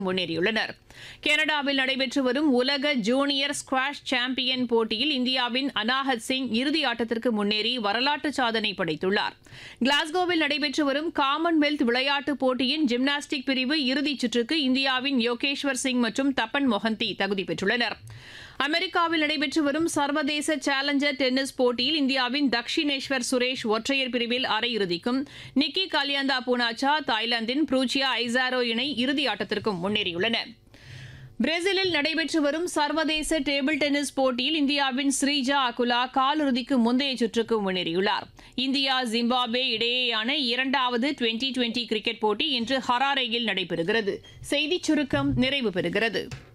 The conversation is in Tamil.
முன்னேறியுள்ளனர் கனடாவில் நடைபெற்று வரும் உலக ஜூனியர் ஸ்குவாஷ் சாம்பியன் போட்டியில் இந்தியாவின் அனாஹத் சிங் இறுதி ஆட்டத்திற்கு முன்னேறி வரலாற்று சாதனை படைத்துள்ளார் கிளாஸ்கோவில் நடைபெற்று வரும் காமன்வெல்த் விளையாட்டுப் போட்டியின் ஜிம்னாஸ்டிக் பிரிவு இறுதிச் சுற்றுக்கு இந்தியாவின் யோகேஸ்வர் சிங் மற்றும் தப்பன் மொஹந்தி தகுதி பெற்றுள்ளனர் அமெரிக்காவில் நடைபெற்று வரும் சர்வதேச சேலஞ்சர் டென்னிஸ் போட்டியில் இந்தியாவின் தக்ஷினேஸ்வர் சுரேஷ் ஒற்றையர் பிரிவில் அரையிறுதிக்கும் நிக்கி கல்யாந்தா பூனாச்சா தாய்லாந்தின் ப்ரூச்சியா ஐசாரோ இணை இறுதி ஆட்டத்திற்கும் முன்னேறியுள்ளன பிரேசிலில் நடைபெற்று வரும் சர்வதேச டேபிள் டென்னிஸ் போட்டியில் இந்தியாவின் ஸ்ரீஜா அகுலா காலிறுதிக்கு முந்தைய சுற்றுக்கு முன்னேறியுள்ளார் இந்தியா ஜிம்பாப்வே இடையேயான இரண்டாவது டுவெண்டி டுவெண்டி கிரிக்கெட் போட்டி இன்று ஹராரேயில் நடைபெறுகிறது செய்திச் சுருக்கம் நிறைவு பெறுகிறது